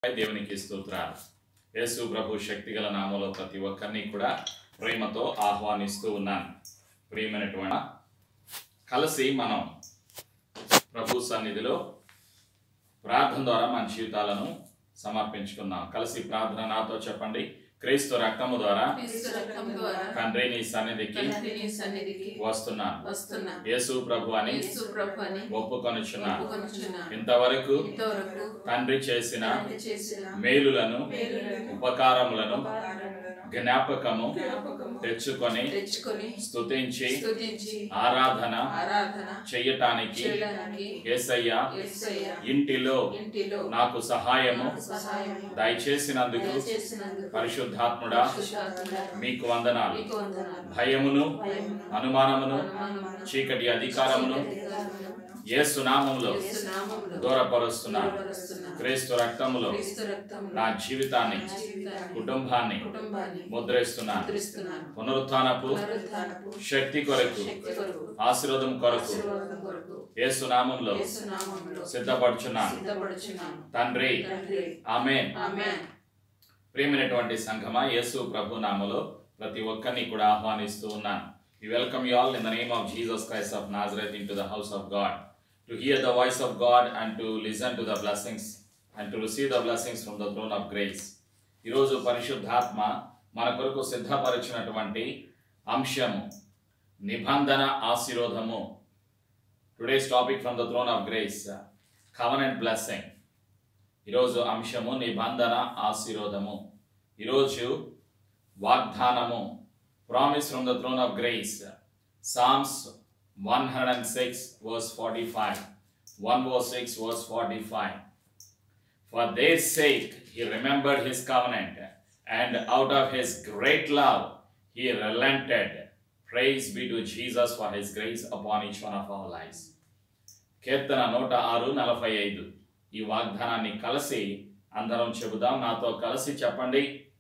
దేవునికి స్తోత్రాలు యేసు ప్రభు శక్తిగల నామంలో ప్రతి ఒక్కరిని కూడా ప్రేమతో ఆహ్వానిస్తూ ఉన్నాను ప్రియమైనటువంటి కలిసి మనం ప్రభు సన్నిధిలో ప్రార్థన ద్వారా మన జీవితాలను సమర్పించుకుందాం కలిసి ప్రార్థన నాతో చెప్పండి క్రీస్తు రక్తము ద్వారా క్రీస్తు రక్తం ద్వారా తండ్రి నీ సన్నిధికి తండ్రి నీ సన్నిధికి వస్తున్నాను వస్తున్నా యేసు ప్రభు అని యేసు ప్రభు అని ఒప్పుకొనుచున్నాను ఒప్పుకొనుచున్నాను ఇంతవరకు ఇంతవరకు తండ్రి చేసిన తండ్రి చేసిన మేలులను మేలులను, ఉపకారములను ఉపకారములను జ్ఞాపకము జ్ఞాపకము తెచ్చుకొని తెచ్చుకొని స్తుతించి స్తుతించి ఆరాధన ఆరాధన చెయ్యటానికి చేయడానికి యేసయ్య యేసయ్య ఇంటిలో ఇంటిలో నాకు సహాయము నాకు సహాయము దయచేసినందుకు దయచేసినందుకు పరిశుద్ధాత్ముడా పరిశుద్ధాత్ముడా, మీకు వందనాలు మీకు వందనాలు భయమును భయమును, అనుమానమును అనుమానమును, చీకటి అధికారమును అధికారమును, యేసు నామములో యేసు నామములో దూరపరుస్తున్నాను దూరపరుస్తున్నాను. క్రీస్తు రక్తములో క్రీస్తు రక్తములో నా జీవితాన్ని నా జీవితాన్ని, కుటుంబాన్ని కుటుంబాన్ని ముద్రిస్తున్నాను ముద్రిస్తున్నాను. పునరుత్థానపు పునరుద్ధానపు శక్తి కొరకు శక్తి కొరకు ఆశీర్వాదం కొరకు ఆశీర్వాదం కొరకు యేసు నామంలో యేసు నామములో సిద్ధపడుచున్నాను సిద్ధపడుచున్నాను తండ్రి తండ్రి ఆమెన్ ఆమేన్ ప్రియమైనటువంటి సంఘమా యేసు ప్రభు నామలో ప్రతి ఒక్కరిని కూడా ఆహ్వానిస్తూ ఉన్నాను we welcome you all in the name of Jesus Christ of Nazareth into the house of God to hear the voice of God and to listen to the blessings and to receive the blessings from the throne of grace ఈరోజు పరిశుద్ధాత్మ మన కొరకు సిద్ధపరిచినటువంటి అంశము నిబంధన ఆశీర్వాదము today's topic from the throne of grace covenant blessing ఈరోజు అంశము నిబంధన ఆశీర్వాదము ఈరోజు వాగ్దానము promise from the throne of grace psalms one hundred and six verse forty five one verse six verse forty five For their sake he remembered his covenant, and out of his great love he relented. Praise be to Jesus for his grace upon each one of our lives. కీర్తన నూట ఆరు నలభై ఐదు ఈ వాగ్దానాన్ని కలిసి అందరం చెబుదాం నాతో కలిసి చెప్పండి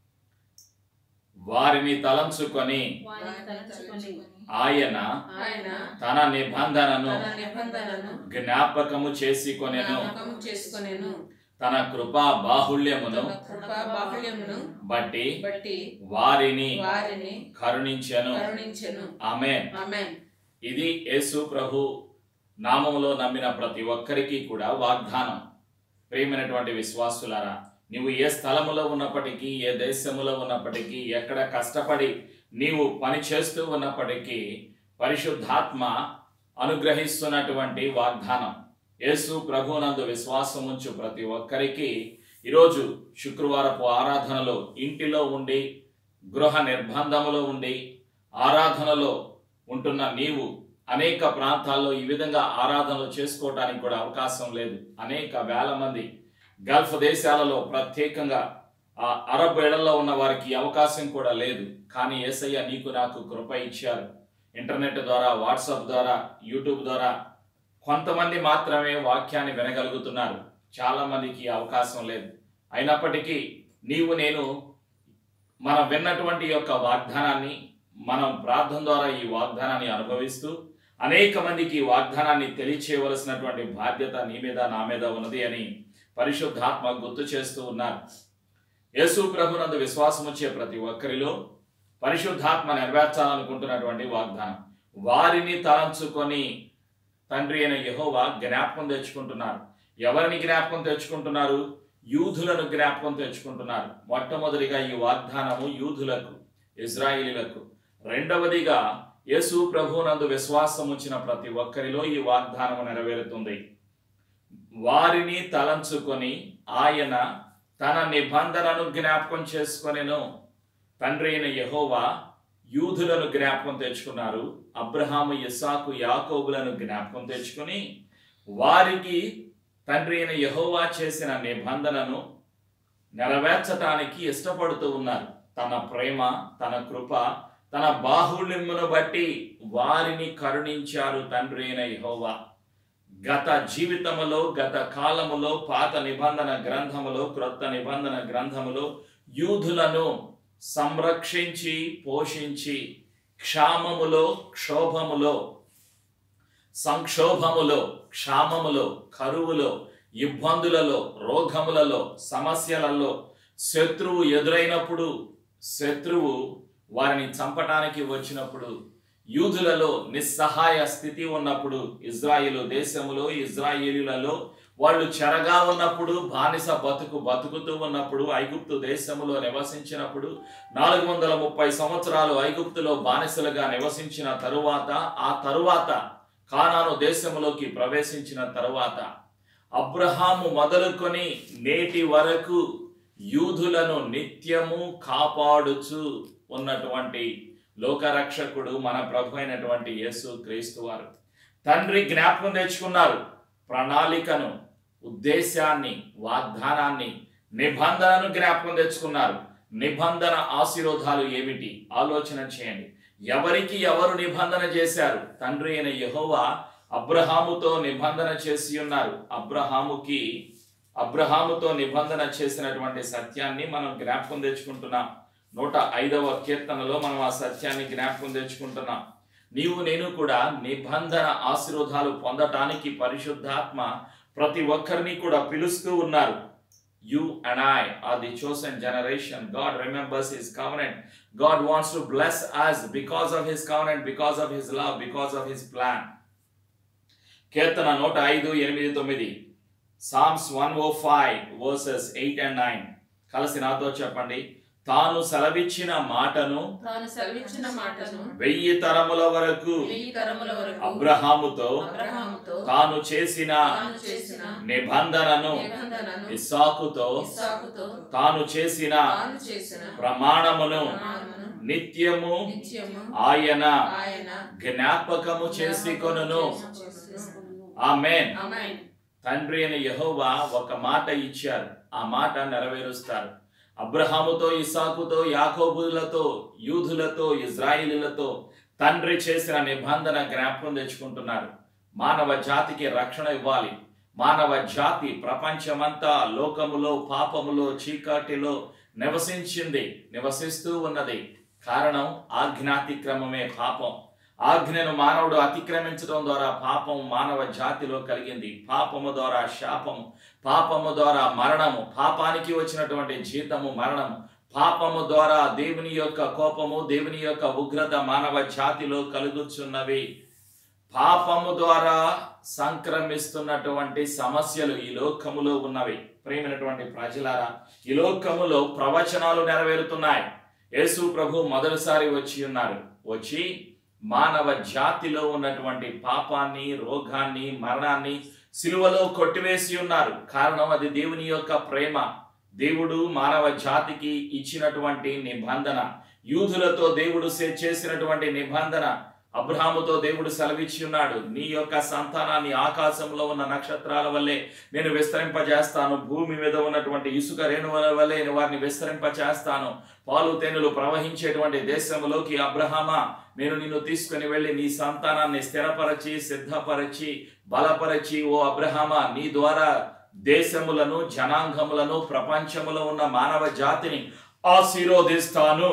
వారిని తలంచుకొని వారిని తలంచుకొని ఆయన ఆయన తన నిబంధనను తన నిబంధనను జ్ఞాపకము చేసుకొనెను జ్ఞాపకము చేసుకొనెను తన కృపా బాహుళ్యమును తన కృపా బాహుళ్యమును బట్టి బట్టి వారిని వారిని కరుణించెను కరుణించెను ఆమె ఆమేన్ ఇది యేసు ప్రభు నామములో నమ్మిన ప్రతి ఒక్కరికి కూడా వాగ్దానం ప్రియమైనటువంటి విశ్వాసులారా నీవు ఏ స్థలములో ఉన్నప్పటికీ ఏ దేశములో ఉన్నప్పటికీ ఎక్కడ కష్టపడి నీవు పని చేస్తూ ఉన్నప్పటికీ పరిశుద్ధాత్మ అనుగ్రహిస్తున్నటువంటి వాగ్దానం యేసు ప్రభునందు విశ్వాసం ఉంచు ప్రతి ఒక్కరికి ఈరోజు శుక్రవారపు ఆరాధనలో ఇంటిలో ఉండి గృహ నిర్బంధములో ఉండి ఆరాధనలో ఉంటున్న నీవు అనేక ప్రాంతాల్లో ఈ విధంగా ఆరాధనలు చేసుకోవడానికి కూడా అవకాశం లేదు అనేక వేల మంది గల్ఫ్ దేశాలలో ప్రత్యేకంగా ఆ అరబ్ ఏళ్లలో ఉన్న వారికి ఈ అవకాశం కూడా లేదు కానీ ఏసయ్య నీకు నాకు కృప ఇచ్చారు ఇంటర్నెట్ ద్వారా వాట్సాప్ ద్వారా యూట్యూబ్ ద్వారా కొంతమంది మాత్రమే వాక్యాన్ని వినగలుగుతున్నారు చాలా మందికి ఈ అవకాశం లేదు అయినప్పటికీ నీవు నేను మనం విన్నటువంటి యొక్క వాగ్దానాన్ని మనం ప్రార్థన ద్వారా ఈ వాగ్దానాన్ని అనుభవిస్తూ అనేక మందికి ఈ వాగ్దానాన్ని తెలియచేయవలసినటువంటి బాధ్యత నీ మీద నా మీద ఉన్నది అని పరిశుద్ధాత్మ గుర్తు చేస్తూ ఉన్నారు యేసు ప్రభునందు విశ్వాసం వచ్చే ప్రతి ఒక్కరిలో పరిశుద్ధాత్మ నెరవేర్చాలనుకుంటున్నటువంటి వాగ్దానం వారిని తలంచుకొని తండ్రి అయిన యెహోవా జ్ఞాపకం తెచ్చుకుంటున్నారు ఎవరిని జ్ఞాపకం తెచ్చుకుంటున్నారు యూదులను జ్ఞాపకం తెచ్చుకుంటున్నారు మొట్టమొదటిగా ఈ వాగ్దానము యూదులకు ఇజ్రాయిలీలకు రెండవదిగా యేసు ప్రభునందు విశ్వాసం ఉంచిన ప్రతి ఒక్కరిలో ఈ వాగ్దానము నెరవేరుతుంది వారిని తలంచుకొని ఆయన తన నిబంధనను జ్ఞాపకం చేసుకొనెను తండ్రి అయిన యెహోవా యూదులను జ్ఞాపకం తెచ్చుకున్నారు అబ్రహాము ఇస్సాకు యాకోబులను జ్ఞాపకం తెచ్చుకొని వారికి తండ్రి అయిన యెహోవా చేసిన నిబంధనను నెరవేర్చటానికి ఇష్టపడుతూ ఉన్నారు తన ప్రేమ తన కృప తన బాహుళ్యమును బట్టి వారిని కరుణించారు తండ్రి అయిన యెహోవా గత జీవితములో గత కాలములో పాత నిబంధన గ్రంథములో క్రొత్త నిబంధన గ్రంథములో యూదులను సంరక్షించి పోషించి క్షామములో క్షోభములో సంక్షోభములో క్షామములో కరువులో ఇబ్బందులలో రోగములలో సమస్యలలో శత్రువు ఎదురైనప్పుడు శత్రువు వారిని చంపటానికి వచ్చినప్పుడు యూదులలో నిస్సహాయ స్థితి ఉన్నప్పుడు ఇజ్రాయిలు దేశములో ఇజ్రాయేలులలో వాళ్ళు చెరగా ఉన్నప్పుడు బానిస బతుకు బతుకుతూ ఉన్నప్పుడు ఐగుప్తు దేశములో నివసించినప్పుడు నాలుగు వందల ముప్పై సంవత్సరాలు ఐగుప్తులో బానిసలుగా నివసించిన తరువాత ఆ తరువాత కానాను దేశములోకి ప్రవేశించిన తరువాత అబ్రహాము మొదలుకొని నేటి వరకు యూదులను నిత్యము కాపాడుచు ఉన్నటువంటి లోకరక్షకుడు మన ప్రభు అయినటువంటి యేసు క్రీస్తు వారు తండ్రి జ్ఞాపకం తెచ్చుకున్నారు ప్రణాళికను ఉద్దేశాన్ని వాగ్దానాన్ని నిబంధనను జ్ఞాపకం తెచ్చుకున్నారు నిబంధన ఆశీర్వాదాలు ఏమిటి ఆలోచన చేయండి ఎవరికి ఎవరు నిబంధన చేశారు తండ్రి అయిన యెహోవా అబ్రహాముతో నిబంధన చేసి ఉన్నారు అబ్రహాముకి అబ్రహాముతో నిబంధన చేసినటువంటి సత్యాన్ని మనం జ్ఞాపకం తెచ్చుకుంటున్నాం నూట ఐదవ కీర్తనలో మనం ఆ సత్యాన్ని జ్ఞాపకం తెచ్చుకుంటున్నాం నీవు నేను కూడా నిబంధన ఆశీర్వాదాలు పొందటానికి పరిశుద్ధాత్మ ప్రతి ఒక్కరిని కూడా పిలుస్తూ ఉన్నారు you and I are the chosen generation God remembers his covenant God wants to bless us because of his covenant because of his love because of his plan కీర్తన నూట ఐదు ఎనిమిది తొమ్మిది psalms one O five verses eight and nine కలిసి నాతో చెప్పండి తాను సెలవిచ్చిన మాటను తాను సెలవిచ్చిన మాటను వెయ్యి తరముల వరకు వెయ్యి తరముల వరకు అబ్రహాముతో అబ్రహాముతో తాను చేసిన తాను చేసిన నిబంధనను నిబంధనను ఇస్సాకుతో ఇస్సాకుతో తాను చేసిన తాను చేసిన ప్రమాణమును ప్రమాణమును నిత్యము నిత్యము ఆయన ఆయన జ్ఞాపకము చేసుకొనును చేసుకొనును. ఆమేన్ ఆమేన్. తండ్రి అయిన యెహోవా ఒక మాట ఇచ్చారు ఆ మాట నెరవేరుస్తారు అబ్రహాముతో ఇసాకుతో యాకోబులతో యూదులతో ఇజ్రాయిలీలతో తండ్రి చేసిన నిబంధన జ్ఞాపకం తెచ్చుకుంటున్నారు మానవ జాతికి రక్షణ ఇవ్వాలి మానవ జాతి ప్రపంచమంతా లోకములో పాపములో చీకటిలో నివసించింది నివసిస్తూ ఉన్నది కారణం ఆజ్ఞాతిక్రమమే పాపం ఆజ్ఞను మానవుడు అతిక్రమించడం ద్వారా పాపం మానవ జాతిలో కలిగింది పాపము ద్వారా శాపము పాపము ద్వారా మరణము పాపానికి వచ్చినటువంటి జీతము మరణము పాపము ద్వారా దేవుని యొక్క కోపము దేవుని యొక్క ఉగ్రత మానవ జాతిలో కలుగుచున్నవి పాపము ద్వారా సంక్రమిస్తున్నటువంటి సమస్యలు ఈ లోకములో ఉన్నవి ప్రేమైనటువంటి ప్రజలారా ఈ లోకములో ప్రవచనాలు నెరవేరుతున్నాయి యేసు ప్రభు మొదటిసారి వచ్చి ఉన్నారు వచ్చి మానవ జాతిలో ఉన్నటువంటి పాపాన్ని రోగాన్ని మరణాన్ని సిలువలో కొట్టివేసి ఉన్నారు కారణం అది దేవుని యొక్క ప్రేమ దేవుడు మానవ జాతికి ఇచ్చినటువంటి నిబంధన యూదులతో దేవుడు చే- చేసినటువంటి నిబంధన అబ్రహాముతో దేవుడు సెలవిచ్చి ఉన్నాడు నీ యొక్క సంతానాన్ని ఆకాశంలో ఉన్న నక్షత్రాల వల్లే నేను విస్తరింపజేస్తాను భూమి మీద ఉన్నటువంటి ఇసుక రేణువుల వల్లే నేను వారిని విస్తరింపచేస్తాను పాలు తేనెలు ప్రవహించేటువంటి దేశంలోకి అబ్రహామా నేను నిన్ను తీసుకుని వెళ్ళి నీ సంతానాన్ని స్థిరపరచి సిద్ధపరచి బలపరచి ఓ అబ్రహామా నీ ద్వారా దేశములను జనాంగములను ప్రపంచములో ఉన్న మానవ జాతిని ఆశీర్వదిస్తాను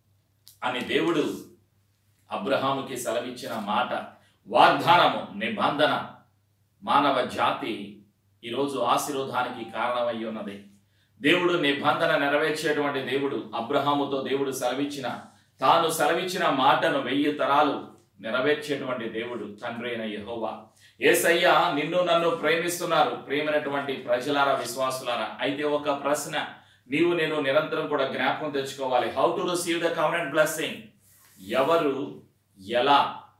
అని దేవుడు అబ్రహాముకి సెలవిచ్చిన మాట వాగ్దానము నిబంధన మానవ జాతి ఈరోజు ఆశీర్వాదానికి కారణమై ఉన్నది దేవుడు నిబంధన నెరవేర్చేటువంటి దేవుడు అబ్రహాముతో దేవుడు సెలవిచ్చిన తాను సెలవిచ్చిన మాటను వెయ్యి తరాలు నెరవేర్చేటువంటి దేవుడు తండ్రి అయిన యహోవా ఏసయ్య నిన్ను నన్ను ప్రేమిస్తున్నారు ప్రేమైనటువంటి ప్రజలారా విశ్వాసులారా అయితే ఒక ప్రశ్న నీవు నేను నిరంతరం కూడా జ్ఞాపకం తెచ్చుకోవాలి how to receive the covenant blessing ఎవరు ఎలా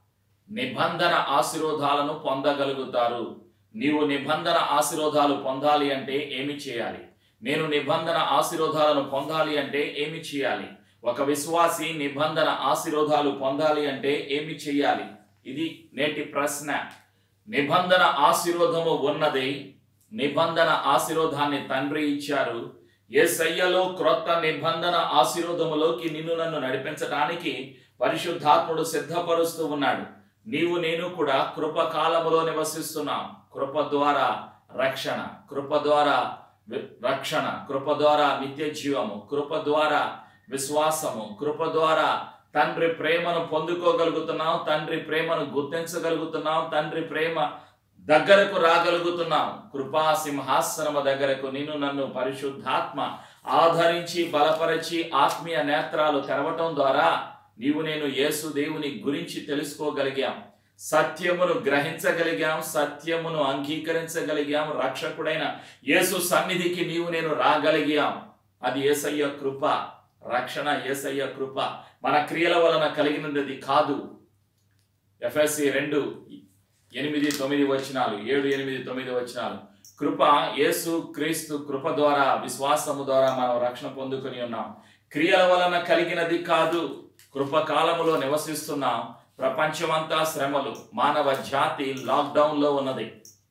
నిబంధన ఆశీర్వాదాలను పొందగలుగుతారు నీవు నిబంధన ఆశీర్వాదాలు పొందాలి అంటే ఏమి చేయాలి నేను నిబంధన ఆశీర్వాదాలను పొందాలి అంటే ఏమి చేయాలి ఒక విశ్వాసి నిబంధన ఆశీర్వాదాలు పొందాలి అంటే ఏమి చేయాలి ఇది నేటి ప్రశ్న నిబంధన ఆశీర్వాదము ఉన్నది నిబంధన ఆశీర్వాదాన్ని తండ్రి ఇచ్చారు యేసయ్యలో క్రొత్త నిబంధన ఆశీర్వాదములోకి నిన్ను నన్ను నడిపించడానికి పరిశుద్ధాత్ముడు సిద్ధపరుస్తూ ఉన్నాడు నీవు నేను కూడా కృప కాలములో నివసిస్తున్నాం కృప ద్వారా రక్షణ కృప ద్వారా వి- రక్షణ కృప ద్వారా నిత్య జీవము కృప ద్వారా విశ్వాసము కృప ద్వారా తండ్రి ప్రేమను పొందుకోగలుగుతున్నాం తండ్రి ప్రేమను గుర్తించగలుగుతున్నాం తండ్రి ప్రేమ దగ్గరకు రాగలుగుతున్నాం కృపా సింహాసనము దగ్గరకు నిన్ను నన్ను పరిశుద్ధాత్మ ఆదరించి బలపరిచి ఆత్మీయ నేత్రాలు తెరవటం ద్వారా నీవు నేను యేసు దేవుని గురించి తెలుసుకోగలిగాం సత్యమును గ్రహించగలిగాం సత్యమును అంగీకరించగలిగాం రక్షకుడైన యేసు సన్నిధికి నీవు నేను రాగలిగాం అది ఏసయ్య కృప రక్షణ ఏసయ్య కృప మన క్రియల వలన కలిగినది కాదు ఎఫ్ఎస్సి రెండు ఎనిమిది తొమ్మిది వచనాలు ఏడు ఎనిమిది తొమ్మిది వచనాలు కృప యేసు క్రీస్తు కృప ద్వారా విశ్వాసము ద్వారా మనం రక్షణ పొందుకొని ఉన్నాం క్రియల వలన కలిగినది కాదు కృప కాలములో నివసిస్తున్నాం ప్రపంచమంతా శ్రమలు మానవ జాతి లాక్డౌన్ లో ఉన్నది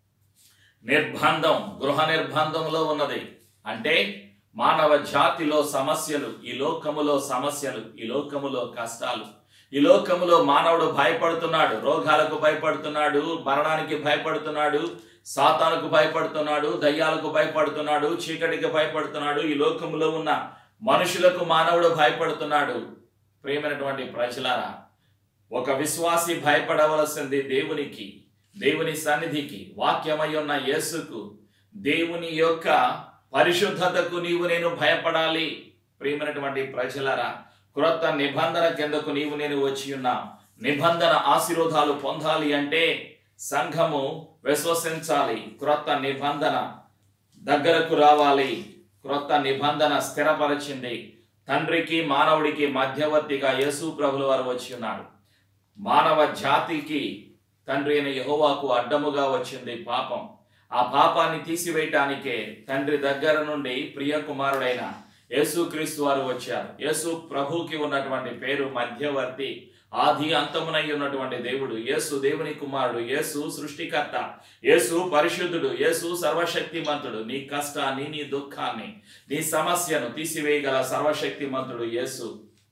నిర్బంధం గృహ నిర్బంధంలో ఉన్నది అంటే మానవ జాతిలో సమస్యలు ఈ లోకములో సమస్యలు ఈ లోకములో కష్టాలు ఈ లోకములో మానవుడు భయపడుతున్నాడు రోగాలకు భయపడుతున్నాడు మరణానికి భయపడుతున్నాడు సాతానుకు భయపడుతున్నాడు దయ్యాలకు భయపడుతున్నాడు చీకటికి భయపడుతున్నాడు ఈ లోకములో ఉన్న మనుషులకు మానవుడు భయపడుతున్నాడు ప్రేమైనటువంటి ప్రజలారా ఒక విశ్వాసి భయపడవలసింది దేవునికి దేవుని సన్నిధికి వాక్యమై ఉన్న యేసుకు దేవుని యొక్క పరిశుద్ధతకు నీవు నేను భయపడాలి ప్రియమైనటువంటి ప్రజలరా క్రొత్త నిబంధన కిందకు నీవు నేను వచ్చి ఉన్నా నిబంధన ఆశీర్వాదాలు పొందాలి అంటే సంఘము విశ్వసించాలి క్రొత్త నిబంధన దగ్గరకు రావాలి క్రొత్త నిబంధన స్థిరపరిచింది తండ్రికి మానవుడికి మధ్యవర్తిగా యేసు ప్రభుల వారు వచ్చి ఉన్నారు మానవ జాతికి తండ్రి అయిన యహోవాకు అడ్డముగా వచ్చింది పాపం ఆ పాపాన్ని తీసివేయటానికే తండ్రి దగ్గర నుండి ప్రియ కుమారుడైన యేసుక్రీస్తు వారు వచ్చారు యేసు ప్రభుకి ఉన్నటువంటి పేరు మధ్యవర్తి ఆది అంతమునై ఉన్నటువంటి దేవుడు యేసు దేవుని కుమారుడు యేసు సృష్టికర్త యేసు పరిశుద్ధుడు యేసు సర్వశక్తిమంతుడు నీ కష్టాన్ని నీ దుఃఖాన్ని నీ సమస్యను తీసివేయగల సర్వశక్తిమంతుడు యేసు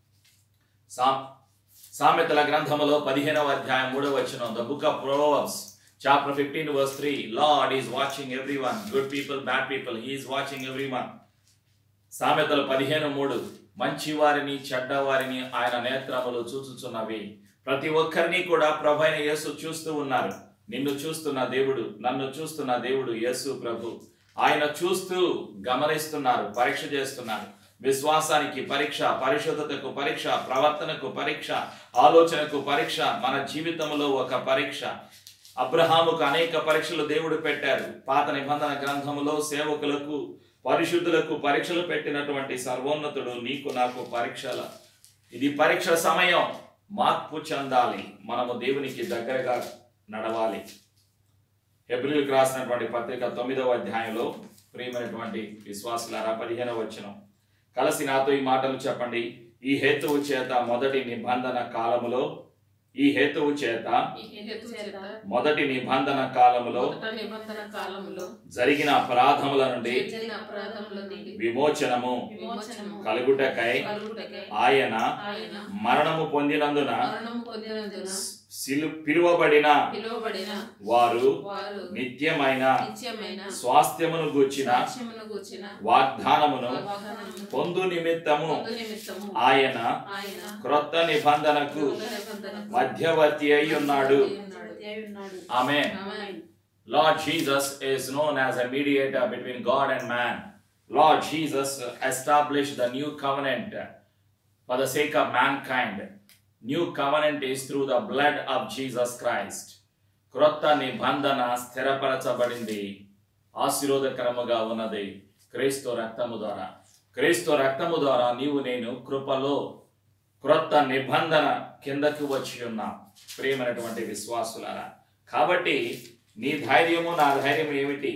సా సామెతల గ్రంథములో పదిహేనవ అధ్యాయం మూడవ వచనం the book of proverbs chapter fifteen verse three Lord is watching every one good people bad people he is watching every one సామెతలు పదిహేను మూడు మంచి వారిని చెడ్డవారిని ఆయన నేత్రములు చూచుచున్నవి ప్రతి ఒక్కరిని కూడా ప్రభు అయిన యేసు చూస్తూ ఉన్నారు నిన్ను చూస్తున్న దేవుడు నన్ను చూస్తున్న దేవుడు యేసు ప్రభు ఆయన చూస్తూ గమనిస్తున్నారు పరీక్ష చేస్తున్నారు విశ్వాసానికి పరీక్ష పరిశుద్ధతకు పరీక్ష ప్రవర్తనకు పరీక్ష ఆలోచనకు పరీక్ష మన జీవితంలో ఒక పరీక్ష అబ్రహాముకు అనేక పరీక్షలు దేవుడు పెట్టారు పాత నిబంధన గ్రంథములో సేవకులకు పరిశుద్ధులకు పరీక్షలు పెట్టినటువంటి సర్వోన్నతుడు నీకు నాకు పరీక్షల ఇది పరీక్ష సమయం మార్పు చెందాలి మనము దేవునికి దగ్గరగా నడవాలి ఎబ్రిల్కి రాసినటువంటి పత్రిక తొమ్మిదవ అధ్యాయంలో ప్రియమైనటువంటి విశ్వాసులారా పదిహేనవ వచనం కలిసి నాతో ఈ మాటలు చెప్పండి ఈ హేతువు చేత మొదటి నిబంధన కాలములో ఈ హేతువు చేత ఈ హేతు చేత మొదటి నిబంధన కాలములో మొదట నిబంధన కాలములో జరిగిన అపరాధముల నుండి జరిగిన అపరాధముల నుండి విమోచనము విమోచనము కలుగుటకై కలుగుటకై ఆయన ఆయన మరణము పొందినందున మరణము పొందినందున సిలు పిలువబడిన పిలువబడిన వారు వారు నిత్యమైన నిత్యమైన స్వాస్థ్యమును గూర్చిన సాక్ష్యమును గూర్చిన వాగ్దానమును వాగ్దానమును పొందు నిమిత్తము పొందు నిమిత్తము ఆయన ఆయన క్రొత్త నిబంధనకు కృత నిబంధనకు మధ్యవర్తి అయి ఉన్నాడు ఉన్నాడు. ఆమె ఆమేన్. Lord Jesus is known as a mediator between God and man. Lord Jesus established the new covenant for the sake of mankind. New covenant is through the blood of Jesus Christ. క్రొత్త నిబంధన స్థిరపరచబడింది ఆశీర్వాదకరముగా ఉన్నది క్రీస్తు రక్తము ద్వారా క్రీస్తు రక్తము ద్వారా నీవు నేను కృపలో క్రొత్త నిబంధన కిందకి వచ్చి ఉన్నాం ప్రియమైనటువంటి విశ్వాసులారా కాబట్టి నీ ధైర్యము నా ధైర్యం ఏమిటి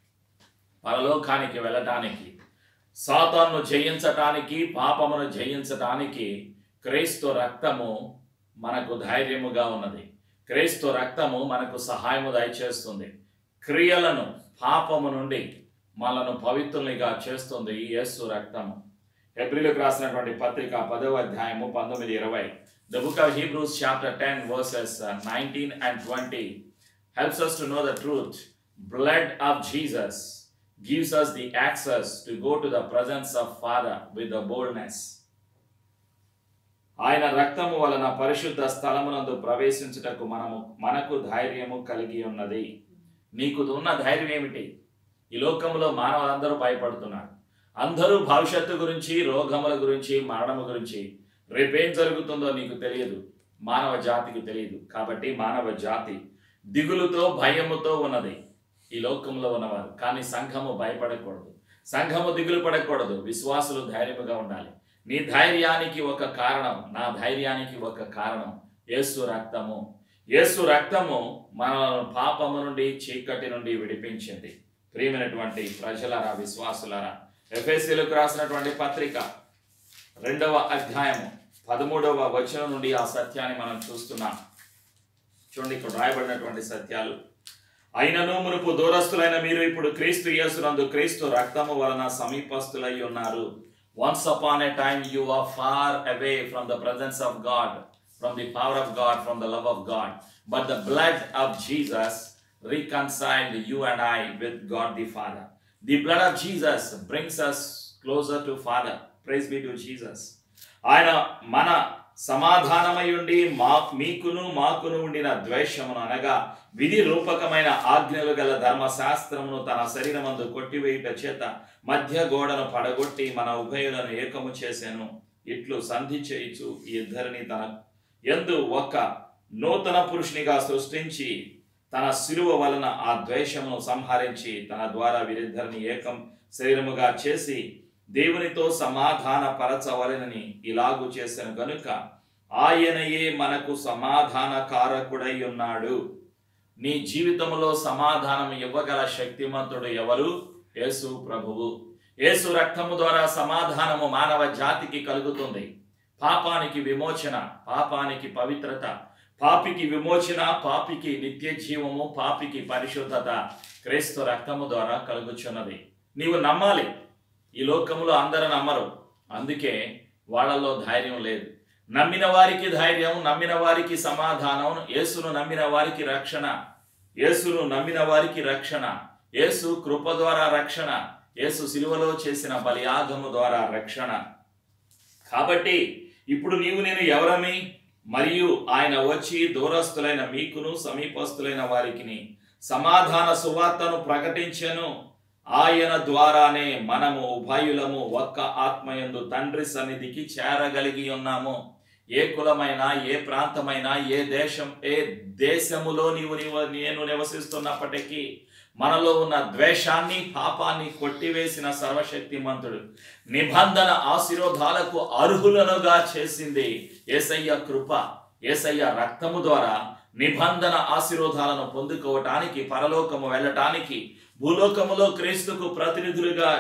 పరలోకానికి వెళ్ళటానికి సాతాన్ను జయించటానికి పాపమును జయించటానికి క్రీస్తు రక్తము మనకు ధైర్యముగా ఉన్నది క్రీస్తు రక్తము మనకు సహాయము దయచేస్తుంది క్రియలను పాపము నుండి మనను పవిత్రునిగా చేస్తుంది ఈ యేసు రక్తము ఎబ్రిలకు రాసినటువంటి పత్రిక పదవ అధ్యాయము పంతొమ్మిది ఇరవై the book of Hebrews chapter ten verses nineteen and twenty helps us to know the truth. Blood of Jesus gives us the access to go to the presence of Father with the boldness. ఆయన రక్తము వలన పరిశుద్ధ స్థలమునందు ప్రవేశించుటకు మనము మనకు ధైర్యము కలిగి ఉన్నది నీకు ఉన్న ధైర్యం ఏమిటి ఈ లోకంలో మానవులందరూ భయపడుతున్నారు అందరూ భవిష్యత్తు గురించి రోగముల గురించి మరణము గురించి రేపేం జరుగుతుందో నీకు తెలియదు మానవ జాతికి తెలియదు కాబట్టి మానవ జాతి దిగులుతో భయముతో ఉన్నది ఈ లోకంలో ఉన్నవారు కానీ సంఘము భయపడకూడదు సంఘము దిగులు పడకూడదు విశ్వాసులు ధైర్యముగా ఉండాలి నీ ధైర్యానికి ఒక కారణం నా ధైర్యానికి ఒక కారణం యేసు రక్తము యేసు రక్తము మన పాపము నుండి చీకటి నుండి విడిపించింది ప్రియమైనటువంటి ప్రజలరా విశ్వాసులరా ఎఫ్ఎస్సీలకు రాసినటువంటి పత్రిక రెండవ అధ్యాయము పదమూడవ వచనం నుండి ఆ సత్యాన్ని మనం చూస్తున్నాం చూడండి ఇక్కడ రాయబడినటువంటి సత్యాలు అయినను మునుపు దూరస్తులైన మీరు ఇప్పుడు క్రీస్తు యేసునందు క్రీస్తు రక్తము వలన సమీపస్తులై ఉన్నారు once upon a time you are far away from the presence of God from the power of God from the love of God but the blood of Jesus reconciled you and I with God the Father. The blood of Jesus brings us closer to Father. Praise be to Jesus. ఆయన మన సమాధానమయుండి మా మీకును మాకును ఉండిన ద్వేషమును అనగా విధి రూపకమైన ఆజ్ఞలు గల ధర్మశాస్త్రమును తన శరీరమందు కొట్టివేయుట చేత మధ్య గోడను పడగొట్టి మన ఉభయులను ఏకము చేసెను ఇట్లు సంధి చేయిచు ఈ ఇద్దరిని తన ఎందు ఒక్క నూతన పురుషునిగా సృష్టించి తన శిలువ వలన ఆ ద్వేషమును సంహరించి తన ద్వారా వీరిద్దరిని ఏకం శరీరముగా చేసి దేవునితో సమాధాన పరచవలనని ఇలాగు చేసిన గనుక ఆయనయే మనకు సమాధాన కారకుడై ఉన్నాడు నీ జీవితంలో సమాధానం ఇవ్వగల శక్తిమంతుడు ఎవరు యేసు ప్రభువు యేసు రక్తము ద్వారా సమాధానము మానవ జాతికి కలుగుతుంది పాపానికి విమోచన పాపానికి పవిత్రత పాపికి విమోచన పాపికి నిత్య జీవము పాపికి పరిశుద్ధత క్రీస్తు రక్తము ద్వారా కలుగుచున్నది నీవు నమ్మాలి ఈ లోకములో అందరూ నమ్మరు అందుకే వాళ్ళలో ధైర్యం లేదు నమ్మిన వారికి ధైర్యం నమ్మిన వారికి సమాధానం యేసును నమ్మిన వారికి రక్షణ యేసును నమ్మిన వారికి రక్షణ యేసు కృప ద్వారా రక్షణ యేసు సిలువలో చేసిన బలియాగము ద్వారా రక్షణ కాబట్టి ఇప్పుడు నీవు నేను ఎవరమి మరియు ఆయన వచ్చి దూరస్తులైన మీకును సమీపస్తులైన వారికి సమాధాన సువార్తను ప్రకటించెను ఆయన ద్వారానే మనము ఉభయులము ఒక్క ఆత్మయందు తండ్రి సన్నిధికి చేరగలిగి ఉన్నాము ఏ కులమైనా ఏ ప్రాంతమైనా ఏ దేశం ఏ దేశములో నీవు నీవు- నేను నివసిస్తున్నప్పటికీ మనలో ఉన్న ద్వేషాన్ని పాపాన్ని కొట్టివేసిన సర్వశక్తిమంతుడు నిబంధన ఆశీర్వాదాలకు అర్హులనుగా చేసింది ఏసయ్య కృప ఏసయ్య రక్తము ద్వారా నిబంధన ఆశీర్వాదాలను పొందుకోవటానికి పరలోకము వెళ్ళటానికి భూలోకములో క్రీస్తుకు ప్రతినిధులుగా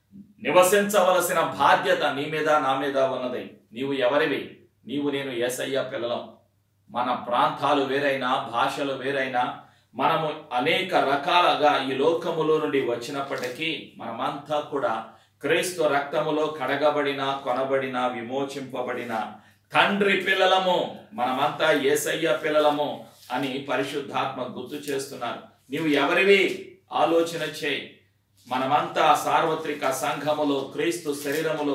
నివసించవలసిన బాధ్యత నీ మీద నా మీద ఉన్నది నీవు ఎవరివి నీవు నేను ఏసయ్య పిల్లలం మన ప్రాంతాలు వేరైనా భాషలు వేరైనా మనము అనేక రకాలుగా ఈ లోకములో నుండి వచ్చినప్పటికీ మనమంతా కూడా క్రీస్తు రక్తములో కడగబడిన కొనబడిన విమోచింపబడిన తండ్రి పిల్లలము మనమంతా ఏసయ్య పిల్లలము అని పరిశుద్ధాత్మ గుర్తు చేస్తున్నారు నీవు ఎవరివి ఆలోచన చేయి మనమంతా సార్వత్రిక సంఘములో క్రీస్తు శరీరములో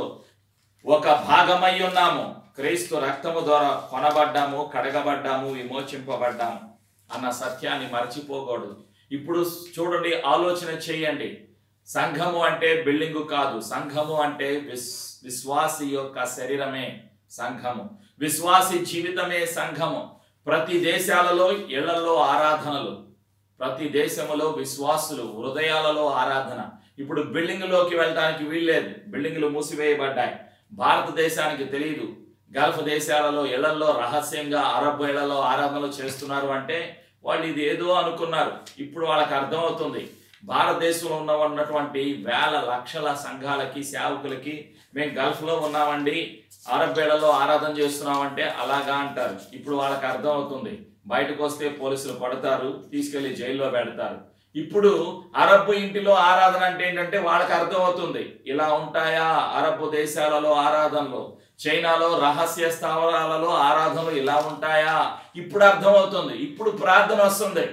ఒక భాగమై ఉన్నాము క్రీస్తు రక్తము ద్వారా కొనబడ్డాము కడగబడ్డాము విమోచింపబడ్డాము అన్న సత్యాన్ని మర్చిపోకూడదు ఇప్పుడు చూడండి ఆలోచన చేయండి సంఘము అంటే బిల్డింగు కాదు సంఘము అంటే విస్ విశ్వాసి యొక్క శరీరమే సంఘము విశ్వాసి జీవితమే సంఘము ప్రతి దేశాలలో ఇళ్లలో ఆరాధనలు ప్రతి దేశములో విశ్వాసులు హృదయాలలో ఆరాధన ఇప్పుడు బిల్డింగ్లోకి వెళ్ళడానికి వీల్లేదు బిల్డింగ్లు మూసివేయబడ్డాయి భారతదేశానికి తెలియదు గల్ఫ్ దేశాలలో ఇళ్లలో రహస్యంగా అరబ్ ఇళ్లలో ఆరాధనలు చేస్తున్నారు అంటే వాళ్ళు ఇది ఏదో అనుకున్నారు ఇప్పుడు వాళ్ళకి అర్థమవుతుంది భారతదేశంలో ఉన్న ఉన్నటువంటి వేల లక్షల సంఘాలకి సేవకులకి మేము గల్ఫ్లో ఉన్నామండి అరబ్ ఇళ్లలో ఆరాధన చేస్తున్నామంటే అలాగా అంటారు ఇప్పుడు వాళ్ళకి అర్థమవుతుంది బయటకు వస్తే పోలీసులు పడతారు తీసుకెళ్లి జైల్లో పెడతారు ఇప్పుడు అరబ్ ఇంటిలో ఆరాధన అంటే ఏంటంటే వాళ్ళకి అర్థమవుతుంది ఇలా ఉంటాయా అరబ్ దేశాలలో ఆరాధనలు చైనాలో రహస్య స్థావరాలలో ఆరాధనలు ఇలా ఉంటాయా ఇప్పుడు అర్థమవుతుంది ఇప్పుడు ప్రార్థన వస్తుంది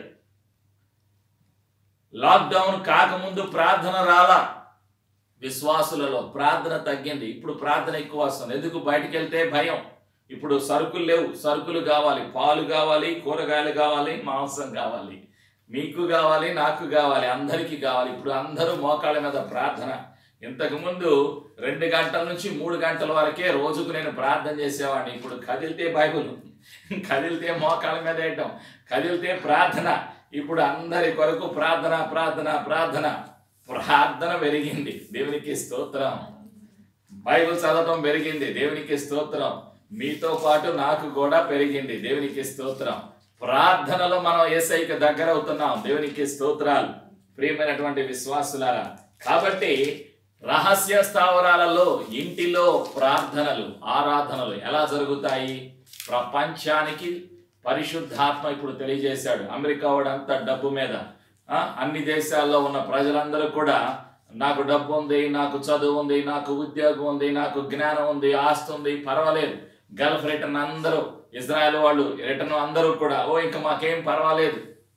లాక్డౌన్ కాకముందు ప్రార్థన రాలా విశ్వాసులలో ప్రార్థన తగ్గింది ఇప్పుడు ప్రార్థన ఎక్కువ వస్తుంది ఎందుకు బయటికి వెళ్తే భయం ఇప్పుడు సరుకులు లేవు సరుకులు కావాలి పాలు కావాలి కూరగాయలు కావాలి మాంసం కావాలి మీకు కావాలి నాకు కావాలి అందరికీ కావాలి ఇప్పుడు అందరూ మోకాళ్ళ మీద ప్రార్థన ఇంతకు ముందు రెండు గంటల నుంచి మూడు గంటల వరకే రోజుకు నేను ప్రార్థన చేసేవాడిని ఇప్పుడు కదిలితే బైబుల్ కదిలితే మోకాళ్ళ మీద వేయటం కదిలితే ప్రార్థన ఇప్పుడు అందరి కొరకు ప్రార్థన ప్రార్థన ప్రార్థన ప్రార్థన పెరిగింది దేవునికి స్తోత్రం బైబిల్ చదవటం పెరిగింది దేవునికి స్తోత్రం మీతో పాటు నాకు కూడా పెరిగింది దేవునికి స్తోత్రం ప్రార్థనలో మనం ఏసైకి దగ్గర అవుతున్నాం దేవునికి స్తోత్రాలు ప్రియమైనటువంటి విశ్వాసులారా కాబట్టి రహస్య స్థావరాలలో ఇంటిలో ప్రార్థనలు ఆరాధనలు ఎలా జరుగుతాయి ప్రపంచానికి పరిశుద్ధాత్మ ఇప్పుడు తెలియజేశాడు అమెరికా వాడు అంతా డబ్బు మీద ఆ, అన్ని దేశాల్లో ఉన్న ప్రజలందరూ కూడా నాకు డబ్బు ఉంది నాకు చదువు ఉంది నాకు ఉద్యోగం ఉంది నాకు జ్ఞానం ఉంది ఆస్తి ఉంది పర్వాలేదు గల్ఫ్ రిటర్న్ అందరూ ఇజ్రాయెల్ వాళ్ళు రిటర్న్ అందరూ కూడా ఓ ఇంకా మాకేం పర్వాలేదు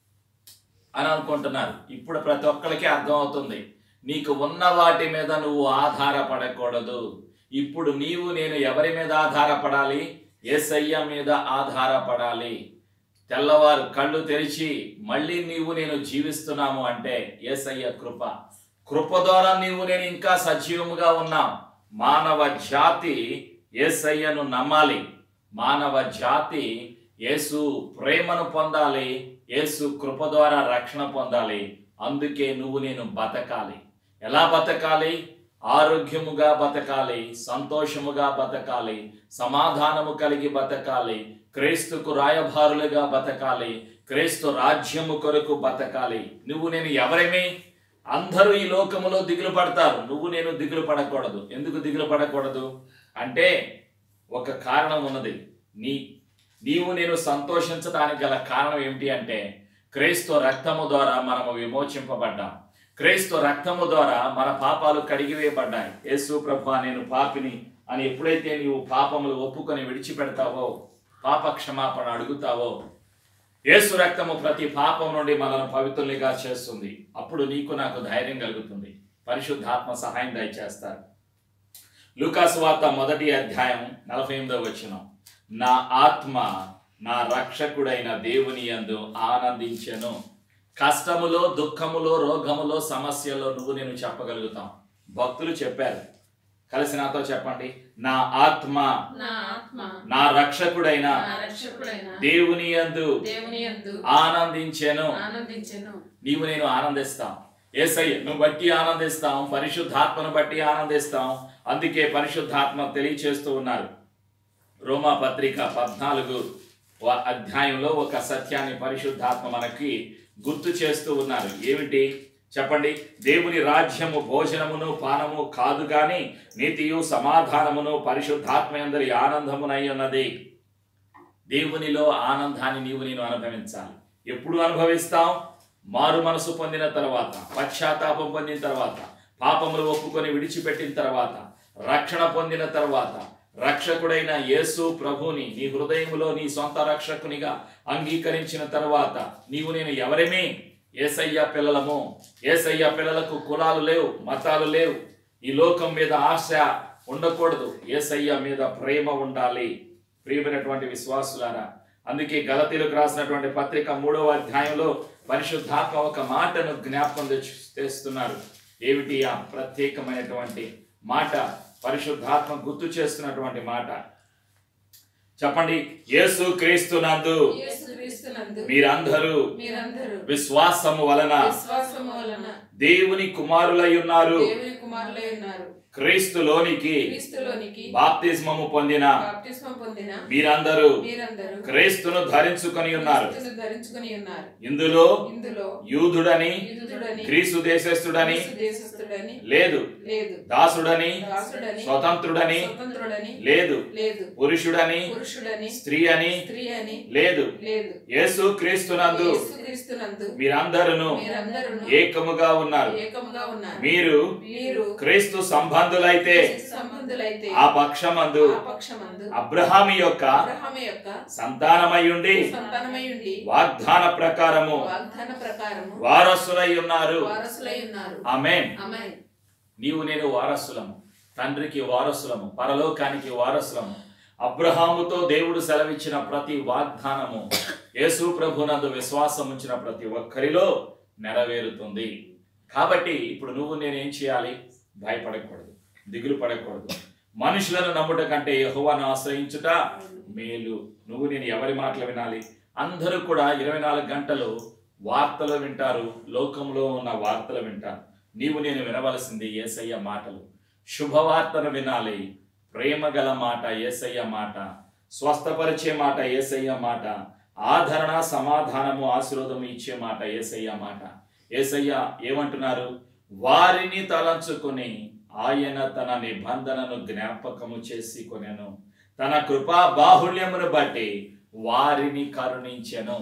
అని అనుకుంటున్నారు ఇప్పుడు ప్రతి ఒక్కరికి అర్థమవుతుంది నీకు ఉన్న వాటి మీద నువ్వు ఆధారపడకూడదు ఇప్పుడు నీవు నేను ఎవరి మీద ఆధారపడాలి ఏసయ్య మీద ఆధారపడాలి తెల్లవారు కళ్ళు తెరిచి మళ్ళీ నీవు నేను జీవిస్తున్నాము అంటే ఏసయ్య కృప కృప ద్వారా నీవు నేను ఇంకా సజీవముగా ఉన్నాం మానవ జాతి ఏసయ్యను నమ్మాలి మానవ జాతి యేసు ప్రేమను పొందాలి యేసు కృప ద్వారా రక్షణ పొందాలి అందుకే నువ్వు నేను బతకాలి ఎలా బతకాలి ఆరోగ్యముగా బతకాలి సంతోషముగా బతకాలి సమాధానము కలిగి బతకాలి క్రీస్తుకు రాయభారులుగా బతకాలి క్రీస్తు రాజ్యము కొరకు బతకాలి నువ్వు నేను ఎవరేమి అందరూ ఈ లోకములో దిగులు పడతారు నువ్వు నేను దిగులు పడకూడదు ఎందుకు దిగులు పడకూడదు అంటే ఒక కారణం ఉన్నది నీ నీవు నేను సంతోషించడానికి గల కారణం ఏమిటి అంటే క్రీస్తు రక్తము ద్వారా మనము విమోచింపబడ్డాం క్రీస్తు రక్తము ద్వారా మన పాపాలు కడిగివేయబడ్డాయి యేసు ప్రభు నేను పాపిని అని ఎప్పుడైతే నీవు పాపములు ఒప్పుకొని విడిచిపెడతావో పాప క్షమాపణ అడుగుతావో యేసు రక్తము ప్రతి పాపం నుండి మనల్ని పవిత్రులుగా చేస్తుంది అప్పుడు నీకు నాకు ధైర్యం కలుగుతుంది పరిశుద్ధాత్మ సహాయం దయచేస్తారు లూకాసు వార్త మొదటి అధ్యాయం నలభై ఎనిమిదవ వచనం నా ఆత్మ నా రక్షకుడైన దేవుని యందు ఆనందించెను కష్టములో దుఃఖములో రోగములో సమస్యలో నువ్వు నేను చెప్పగలుగుతాం భక్తులు చెప్పారు కలిసి నాతో చెప్పండి నా ఆత్మ నా ఆత్మ నా రక్షకుడైన నా రక్షకుడైన దేవుని యందు దేవుని యందు ఆనందించెను ఆనందించెను నీవు నేను ఆనందిస్తాం ఏసయ్య నువ్వు బట్టి ఆనందిస్తాం పరిశుద్ధాత్మను బట్టి ఆనందిస్తాం అందుకే పరిశుద్ధాత్మ తెలియచేస్తూ ఉన్నారు రోమా పత్రిక పద్నాలుగు వ- అధ్యాయంలో ఒక సత్యాన్ని పరిశుద్ధాత్మ మనకి గుర్తు చేస్తూ ఉన్నారు ఏమిటి చెప్పండి దేవుని రాజ్యము భోజనమును పానము కాదు గాని నీతియు సమాధానమును పరిశుద్ధాత్మ అందరి ఆనందమునై ఉన్నది దేవునిలో ఆనందాన్ని నీవు నేను అనుభవించాలి ఎప్పుడు అనుభవిస్తాం మారు మనసు పొందిన తర్వాత పశ్చాత్తాపం పొందిన తర్వాత పాపములు ఒప్పుకొని విడిచిపెట్టిన తర్వాత రక్షణ పొందిన తర్వాత రక్షకుడైన యేసు ప్రభుని నీ హృదయములో నీ సొంత రక్షకునిగా అంగీకరించిన తర్వాత నీవు నేను ఎవరేమీ ఏసయ్య పిల్లలము ఏసయ్య పిల్లలకు కులాలు లేవు మతాలు లేవు ఈ లోకం మీద ఆశ ఉండకూడదు ఏసయ్య మీద ప్రేమ ఉండాలి ప్రియమైనటువంటి విశ్వాసులారా అందుకే గలతీలకు రాసినటువంటి పత్రిక మూడవ అధ్యాయంలో పరిశుద్ధాత్మ ఒక మాటను జ్ఞాపకం తెచ్చు- తెస్తున్నారు ఏమిటి ఆ ప్రత్యేకమైనటువంటి మాట పరిశుద్ధాత్మ గుర్తు చేస్తున్నటువంటి మాట చెప్పండి యేసు క్రీస్తునందు యేసుక్రీస్తునందు మీరందరూ మీరందరూ విశ్వాసము వలన విశ్వాసము వలన దేవుని కుమారులై ఉన్నారు దేవుని కుమారులై ఉన్నారు క్రీస్తులోనికి క్రీస్తులోనికి బాప్తిస్మము పొందిన బాప్తిస్మం పొందిన మీరందరూ మీరందరూ క్రీస్తును ధరించుకొని ఉన్నారు క్రీస్తును ధరించుకొని ఉన్నారు ఇందులో ఇందులో యూదుడని యూదుడని గ్రీసు దేశస్థుడని గ్రీసు దేశస్థుడని లేదు లేదు దాసుడని దాసుడని స్వతంత్రుడని స్వతంత్రుడని లేదు లేదు పురుషుడని పురుషుడని స్త్రీ అని స్త్రీ అని లేదు లేదు యేసు క్రీస్తునందు యేసుక్రీస్తునందు మీరందరూ మీరందరూ ఏకముగా ఉన్నారు ఏకముగా ఉన్నారు మీరు మీరు క్రీస్తు సంబంధులైతే సంబంధులైతే ఆ పక్షమందు ఆ పక్షమందు అబ్రహాము యొక్క అబ్రహాము యొక్క సంతానమయ్యుండి సంతానమై ఉండి వాగ్దాన ప్రకారము వాగ్దాన ప్రకారము వారసులై ఉన్నారు వారసులై ఉన్నారు ఆమేన్ ఆమేన్ నీవు నేను వారసులము తండ్రికి వారసులము పరలోకానికి వారసులము అబ్రహాముతో దేవుడు సెలవిచ్చిన ప్రతి వాగ్దానము యేసు ప్రభునందు విశ్వాసం ఉంచిన ప్రతి ఒక్కరిలో నెరవేరుతుంది కాబట్టి ఇప్పుడు నువ్వు నేనేం చేయాలి భయపడకూడదు దిగులు పడకూడదు మనుషులను నమ్ముట కంటే యెహోవాను ఆశ్రయించుట మేలు నువ్వు నేను ఎవరి మాటలు వినాలి అందరూ కూడా ఇరవై నాలుగు గంటలు వార్తలు వింటారు లోకంలో ఉన్న వార్తలు వింటారు నీవు నేను వినవలసింది ఏసయ్య మాటలు శుభవార్తను వినాలి ప్రేమ గల మాట ఏసయ్య మాట స్వస్థపరిచే మాట ఏసయ్య మాట ఆదరణ సమాధానము ఆశీర్వాదము ఇచ్చే మాట ఏసయ్య మాట ఏసయ్య ఏమంటున్నారు వారిని తలంచుకొని ఆయన తన నిబంధనను జ్ఞాపకము చేసి కొనెను తన కృపా బాహుళ్యమును బట్టి వారిని కరుణించెను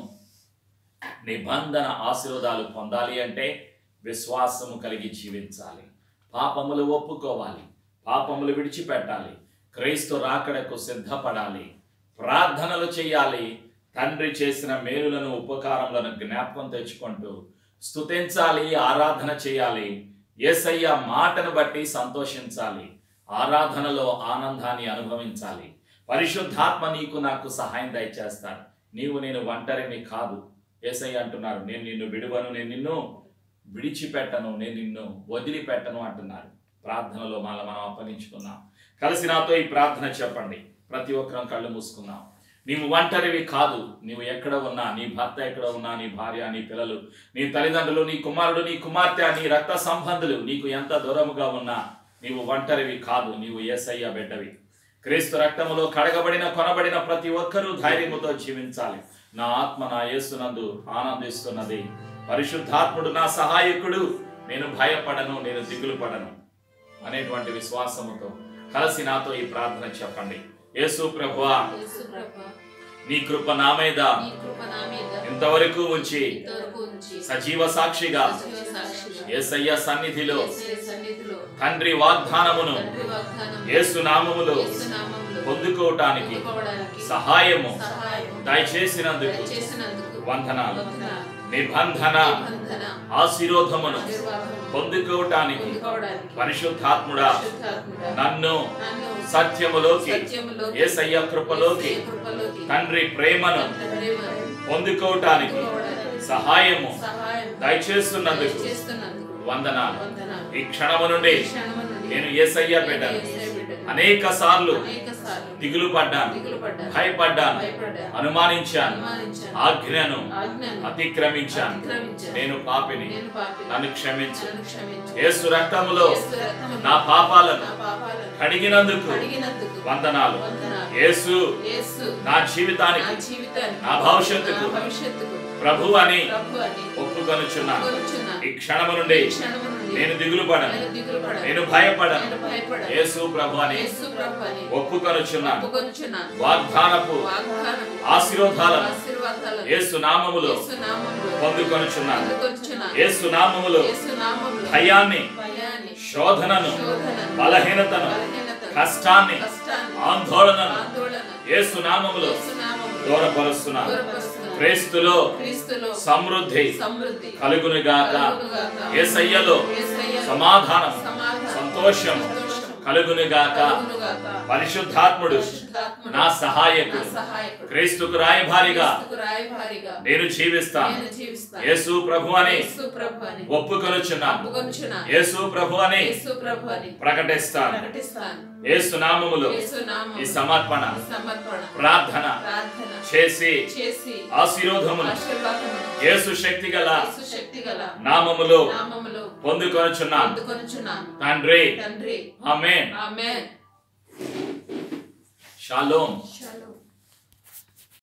నిబంధన ఆశీర్వాదాలు పొందాలి అంటే విశ్వాసము కలిగి జీవించాలి పాపములు ఒప్పుకోవాలి పాపములు విడిచిపెట్టాలి క్రైస్తవ రాకడకు సిద్ధపడాలి ప్రార్థనలు చేయాలి తండ్రి చేసిన మేలులను ఉపకారములను జ్ఞాపకం తెచ్చుకుంటూ స్తుతించాలి ఆరాధన చేయాలి యేసయ్య మాటను బట్టి సంతోషించాలి ఆరాధనలో ఆనందాన్ని అనుభవించాలి పరిశుద్ధాత్మ నీకు నాకు సహాయం దయచేస్తాడు నీవు నేను ఒంటరిని కాదు యేసయ్య అంటున్నారు నేను నిన్ను విడువను నేను నిన్ను విడిచిపెట్టను నేను నిన్ను వదిలిపెట్టను అంటున్నారు ప్రార్థనలో మళ్ళీ మనం అప్పగించుకున్నాం కలిసి నాతో ఈ ప్రార్థన చెప్పండి ప్రతి ఒక్కరం కళ్ళు మూసుకుందాం నీవు ఒంటరివి కాదు నీవు ఎక్కడ ఉన్నా నీ భర్త ఎక్కడ ఉన్నా నీ భార్య నీ పిల్లలు నీ తల్లిదండ్రులు నీ కుమారుడు నీ కుమార్తె నీ రక్త సంబంధులు నీకు ఎంత దూరముగా ఉన్నా నీవు ఒంటరివి కాదు నీవు ఏసయ్య బిడ్డవి క్రీస్తు రక్తములో కడగబడిన కొనబడిన ప్రతి ఒక్కరూ ధైర్యముతో జీవించాలి నా ఆత్మ నా యేసునందు ఆనందిస్తున్నది పరిశుద్ధాత్ముడు నా సహాయకుడు నేను భయపడను నేను దిగులు పడను అనేటువంటి విశ్వాసముతో కలిసి నాతో ఈ ప్రార్థన చెప్పండి యేసు ప్రభువా యేసు ప్రభా, నీ కృప నా మీద నీ కృప నా మీద ఇంతవరకు ఉంచి ఇంతవరకు ఉంచి సజీవ సాక్షిగా సజీవ సాక్షిగా యేసయ్య సన్నిధిలో యేసయ్య సన్నిధిలో తండ్రి వాగ్దానమును తండ్రి వాగ్దానం యేసు నామములో యేసు నామములో పొందుకోవటానికి పొందుకోవడానికి సహాయము సహాయం దయచేసినందుకు దయచేసినందుకు వందనాలు వందనాలు. నిబంధన నిబంధన ఆశీర్వాదమును ఆశీర్వాదమును పొందుకోవటానికి పొందుకోవడానికి పరిశుద్ధాత్ముడా పరిశుద్ధాత్ముడా నన్ను నన్ను సత్యములోకి సత్యములోకి యేసయ్య కృపలోకి యేసయ్య కృపలోకి తండ్రి ప్రేమను తండ్రి ప్రేమను పొందుకోవటానికి పొందుకోవడానికి సహాయము సహాయం దయచేస్తున్నందుకు చేస్తున్నందుకు వందనాలు వందనాలు. ఈ క్షణము నుండి ఈ క్షణము నుండి నేను యేసయ్య బిడ్డను యేసయ్య బిడ్డను. అనేక సార్లు అనేకసార్లు దిగులు పడ్డాను దిగులు పడ్డాను. భయపడ్డాను భయపడ్డాను. అనుమానించాను అనుమానించాను. ఆజ్ఞను ఆజ్ఞను అతిక్రమించాను అతిక్రమించాను. నేను పాపిని నేను పాపిని. నన్ను క్షమించు నన్ను క్షమించు. యేసు రక్తములో యేసు రక్తములో నా పాపాలను నా పాపాలను కడిగినందుకు కడిగినందుకు వందనాలు వందనాలు. యేసు యేసు నా నా జీవితానికి జీవితానికి నా భవిష్యత్తుకు నా భవిష్యత్తుకు ప్రభు అని ప్రభు అని ఒప్పుకొనుచున్నాను ఒప్పుకొనుచున్నాను. ఈ క్షణము నుండి ఈ క్షణము నుండి నేను దిగులు పడను నేను దిగులు పడను. నేను భయపడను నేను భయపడను. యేసు ప్రభు అని యేసు ప్రభు అని ఒప్పుకొనుచున్నాను ఒప్పుకొనుచున్నాను. వాగ్దానపు వాగ్దానము ఆశీర్వాదాలను ఆశీర్వాదాలను యేసు నామములో యేసు నామములో పొందుకొనుచున్నాను పొందుకొనుచున్నాను. యేసు నామములో యేసు నామములో భయాన్ని భయాన్ని, శోధనను శోధనను, బలహీనతను బలహీనతను, కష్టాన్ని కష్టాన్ని, ఆందోళనను ఆందోళన యేసు నామములో యేసు నామములో దూరపరుస్తున్నాను దూరపరుస్తున్నాను. క్రీస్తులో క్రీస్తులో సమృద్ధి సమృద్ధి కలుగునుగాక కలుగునుగాక. యేసయ్యలో యేసయ్యలో సమాధానం సమాధానం, సంతోషం సంతోషం కలుగునుగాక కలుగునుగాక. పరిశుద్ధాత్ముడు పరిశుద్ధాత్ముడు నా నా సహాయకుడు సహాయకుడు. క్రీస్తుకు రాయభారిగా క్రీస్తుకు రాయభారిగా నేను జీవిస్తాను నేను జీవిస్తాను. యేసు ప్రభు అని యేసు ప్రభు అని ఒప్పుకొనుచున్నాను ఒప్పుకొనుచున్నాను. యేసు ప్రభు అని యేసు ప్రభు అని ప్రకటిస్తాను ప్రకటిస్తాను. యేసు నామములో యేసు నామములో ఈ సమర్పణ ఈ సమర్పణ ప్రార్థన ప్రార్థన చేసి చేసి ఆశీర్వాదమును ఆశీర్వాదమును యేసు శక్తి గల యేసు శక్తి గల నామములో నామములో పొందుకొనుచున్నాను పొందుకొనుచున్నాను. తండ్రి తండ్రి ఆమేన్ ఆమేన్ షాలోమ్ షాలోమ్